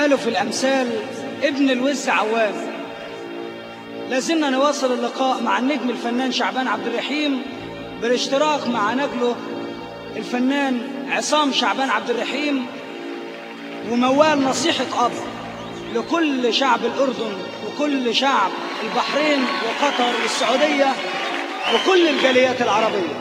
قالوا في الأمثال ابن الوز عوام لازلنا نواصل اللقاء مع النجم الفنان شعبان عبد الرحيم بالاشتراك مع نجله الفنان عصام شعبان عبد الرحيم وموال نصيحة أب لكل شعب الأردن وكل شعب البحرين وقطر والسعودية وكل الجاليات العربية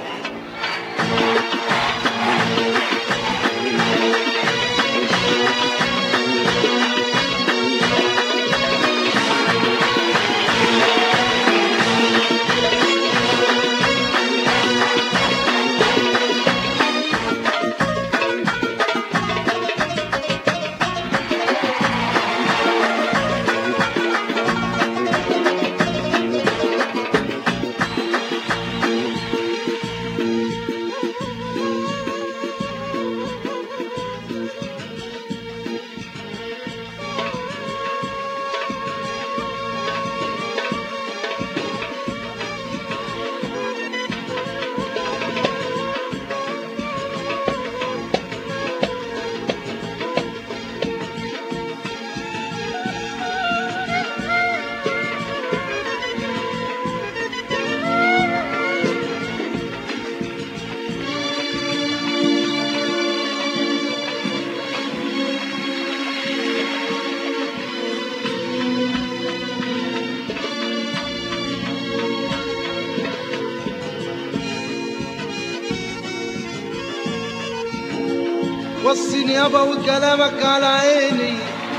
وصيني يابا وكلامك على عيني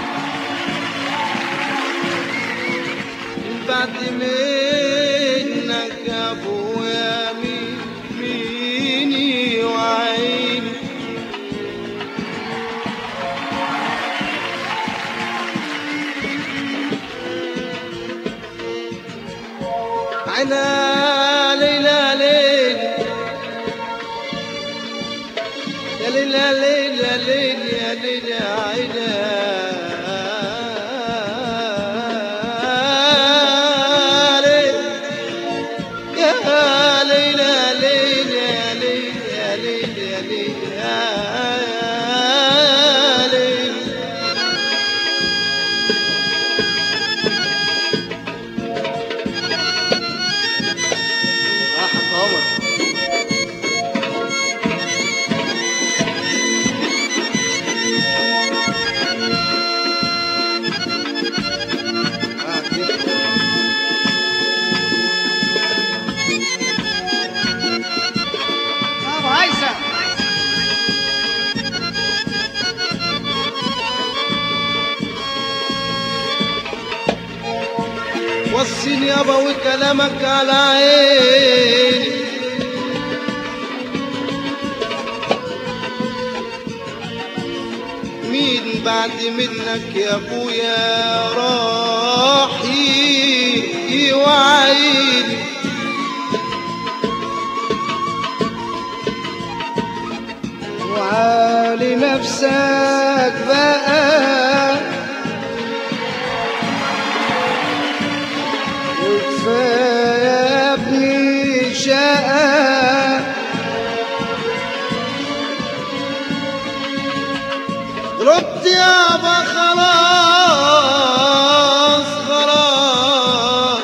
من بعد منك يا ابويا مين ميني وعيني عينا ليلى ليلى يا ليل يا ليل يا ليل يا ليل يا عينا يا ليل يا ليل يا ليل يا ليل يا ليل يا ليل يا حق عمر أبو هيثم وصيني يابا وكلامك على عيني مين بعد منك يا ابويا راح يوعيني وعالي نفسك بقى وكفاية يا ابني شقى ربت يابا خلاص خلاص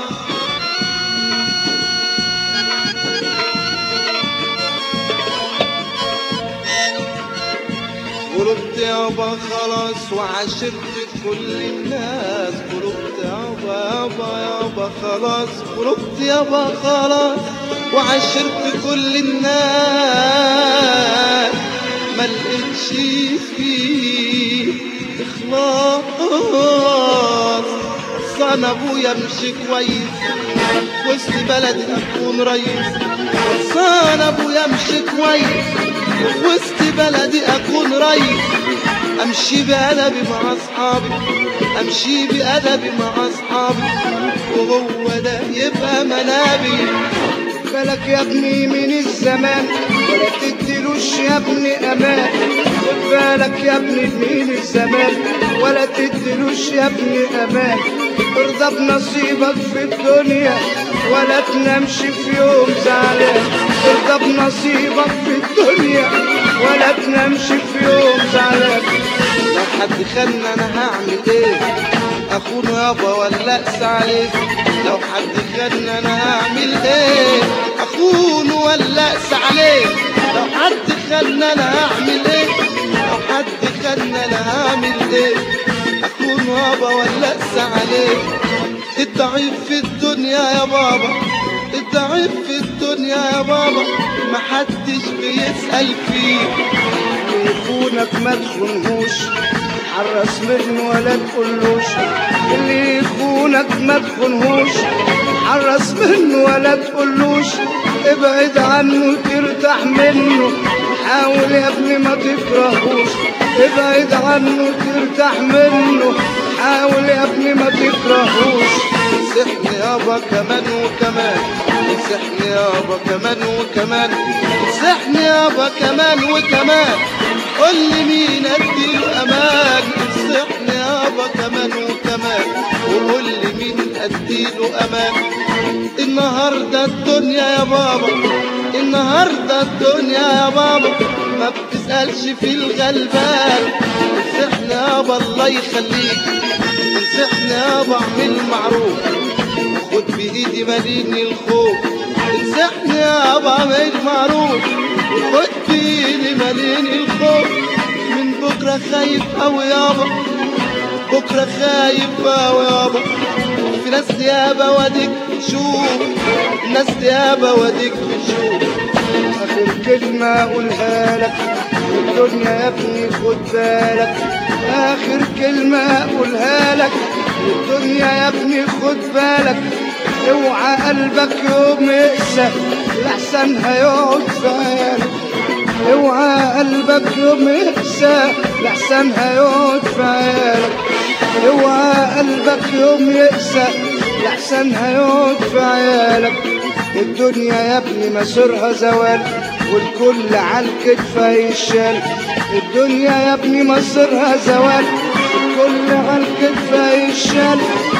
قلبت يابا خلاص وعشرت كل الناس قلبت يابا يابا يابا خلاص قلبت يابا خلاص وعشرت كل الناس ما لقيتش فيه اخلاص صان ابويا امشي كويس وسط بلدي اكون ريس صان ابويا امشي كويس وسط بلدي اكون ريس امشي بادبي مع اصحابي امشي بادبي مع اصحابي وهو ده يبقى منابي بالك يا ابني من الزمان ولا تديلوش يا ابني امان خد بالك يا ابني من الزمان ولا تديلوش يا ابني امان ارضى بنصيبك في الدنيا ولا تنامش في يوم زعلان ارضى بنصيبك في الدنيا ولا تنامش في يوم زعلان لا حد خلنا انا هعمل ايه اخونه يابا ولا اقسى عليه لو حد خلنا انا هعمل ايه اخونه ولا اقسى عليه لو حد خلنا انا هعمل ايه لو حد خلنا انا هعمل ايه اخونه يابا ولا اقسى عليه الضعيف في الدنيا يا بابا الضعيف في الدنيا يا بابا محدش بيسأل فيه يخونك ما تخونهوش حرص منه ولا تقولوش اللي يخونك ما تخونهوش حرص منه ولا تقولوش ابعد عنه ترتاح منه حاول يا ابني ما تكرهوش ابعد عنه ترتاح منه حاول يا ابني ما تكرهوش سحني يابا كمان وكمان سحني يابا كمان وكمان سحني يابا كمان وكمان قول لي مين اديله امان سحني يابا كمان وكمان وقول لي مين اديله امان النهارده الدنيا يا بابا النهارده الدنيا يا بابا ما بتسألش في الغلبان سحني يابا الله يخليك انصحني يابا اعمل معروف خد بايدي ماليني الخوف انصحني يابا اعمل معروف خد بايدي ماليني الخوف من بكره خايف اوي يابا بكره خايف اوي يابا في ناس يابا واديك بتشوف ناس يابا واديك بتشوف آخر كلمة أقولها لك الدنيا يا ابني خد بالك آخر كلمة أقولها لك الدنيا يا ابني خد بالك اوعى قلبك يوم يقسى لحسن هيقعد في عيالك اوعى قلبك يوم يقسى لحسن هيقعد في عيالك اوعى قلبك يوم يقسى لحسن هيقعد في عيالك الدنيا يا ابني مسيرها زوال والكل على الكتف هيشال الدنيا يا ابني مصيرها زوال الكل على الكتف هيشال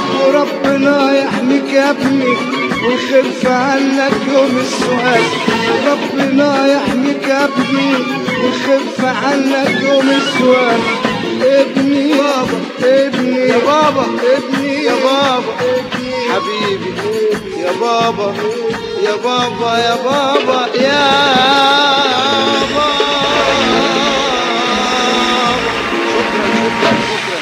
وربنا يحميك يا ابني ويخف عنك يوم السؤال ربنا يحميك يا ابني ويخف عنك يوم السؤال ابني بابا ابني يا بابا ابني يا بابا ابني حبيبي يا بابا يا بابا يا بابا يا بابا